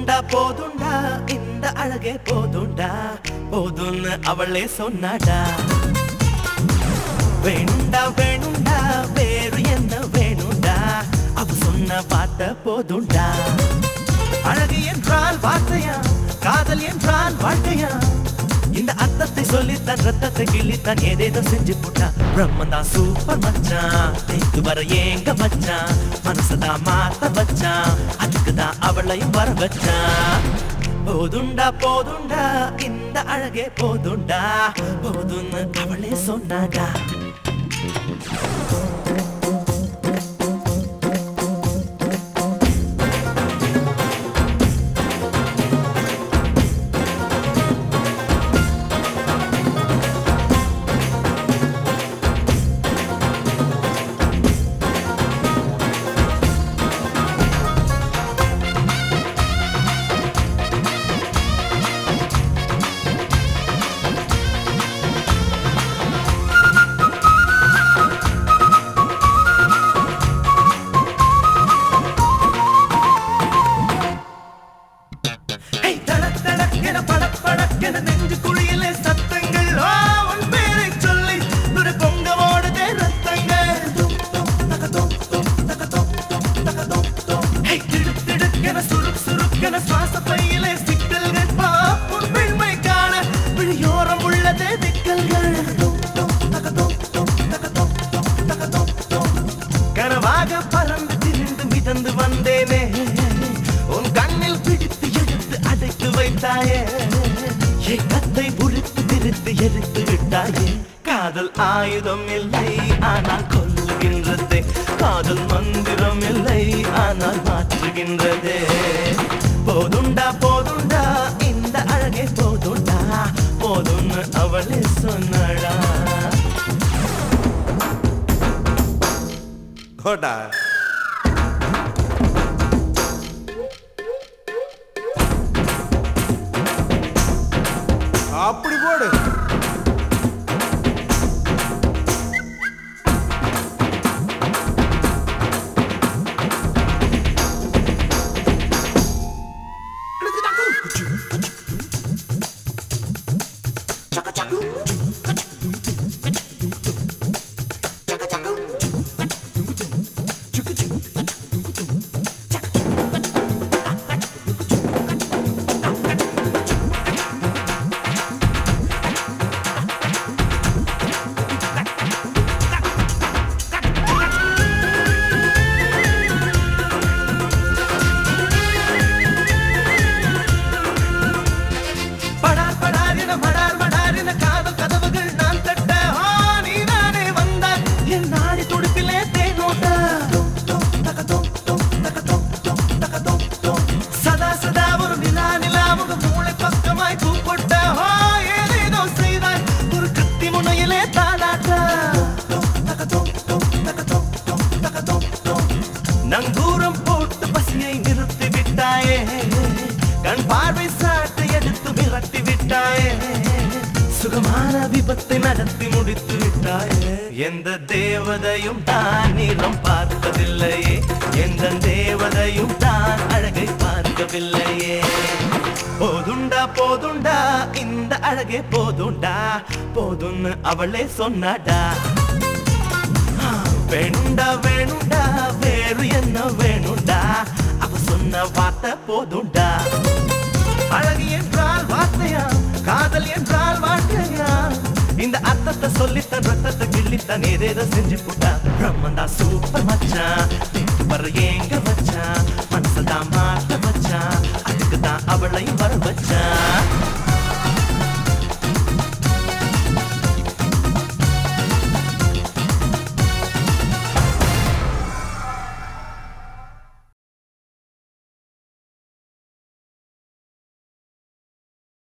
போதுண்டா போதுண்டா இந்த அழகே போதுண்டா போதும்னு அவளே சொன்னாடா வேணுண்டா வேணுண்டா வேறு என்ன வேணுண்டா அவ சொன்ன வார்த்தை போதுண்டா அழகு என்றால் வார்த்தையா காதல் என்றால் வாழ்க்கையா இந்த அர்த்தத்தை சொல்லி தன் ரத்தத்தை கிள்ளித்தான் ஏதேதோ செஞ்சு போட்டான் பிரம்மன் தான் சூப்பர் மச்சான் தேய்த்து வர ஏங்க மச்சான் மனசதான் மாத்த வச்சான் அதுக்கு தான் அவளையும் வர வச்சான் போதுண்டா போதுண்டா இந்த அழகே போதுண்டா போதும்னு அவளே சொன்னாடா ஹே, தடக் தடக்கென படக் படக்கென நெஞ்சு குழியிலே சத்தங்கள் ஆ, உன் பேரைச் சொல்லி நுரை பொங்க ஓடுதே ரத்தங்கள். தும், தும், தக, தும், தும், தக, தும், தும், தக, தும், தும். ஹே, திடுக் திடுக்கென சுருக் சுருக்கென சுவாச பையிலே சிக்கல்கள் பா, உன் பெண்மை காண விழியோரம் உள்ளதே விக்கல்கள். தும், தும், தக, தும், தும், தக, தும், தும், தக, தும், தும். கனவாக பறந்து திரிந்து மிதந்து வந்தேனே உன் கண்ணில் பிடித்து எடுத்து அடைத்து வைத்தாயே என் கத்தை உரித்து திரித்து எரித்து விட்டாயே காதல் ஆயுதம் இல்லை ஆனால் கொல்லுகின்றதே காதல் மந்திரம் இல்லை ஆனால் மாற்றுகின்றதே போதுண்டா போதுண்டா இந்த அழகே போதுண்டா போதும்னு அவளே சொன்னடா போட்டா அப்படி போடு படார் படார் என மடார் மடார் என காதல் கதவுகள் நான் தட்ட ஆ, நீதானே வந்தாய் என் நாடி துடிப்பிலே தேனோட்ட தும், தும், தக, தும், தும், தக, தும், தும், தக, தும், தும். சதா சதா ஒரு நிலா நிலாவுக மூளை பக்கமாய் கூப்பிட்ட ஆ, ஏதேதோ செய்தாய் ஒரு கத்தி முனையிலே தாளாட்ட தும், தும், தக, தும், தும், தக, தும், தும், தக, தும், தும். நங்கூரம் போட்டு பசியை நிறுத்தி விட்டாயே கண் பார்வை சாட்டை எடுத்து விரட்டி விட்டாயே சுகமான விபத்தை நடத்தி முடித்து விட்டாயே எந்த தேவதையும் தான் நீளம் பார்ப்பதில்லையே எந்த தேவதையும் தான் அழகை பார்க்கவில்லையே போதுண்டா போதுண்டா இந்த அழகே போதுண்டா போதும்னு அவளே சொன்னாடா வேணுண்டா வேணுண்டா வேறு என்ன வேணுண்டா அவ சொன்ன வார்த்தை போதுண்டா அழகு என்றால் வார்த்தையா காதல் என்றால் வாழ்க்கையா இந்த அர்த்தத்தை சொல்லி தன் ரத்தத்தை கிள்ளித்தான் ஏதேதோ செஞ்சு போட்டா பிரம்மன் தான் சூப்பர் மச்சான் தேடி வர ஏங்க வச்சான் மனசதான் மாத்த வச்சான் அதுக்கு தான் அவளையும் வர வச்சான்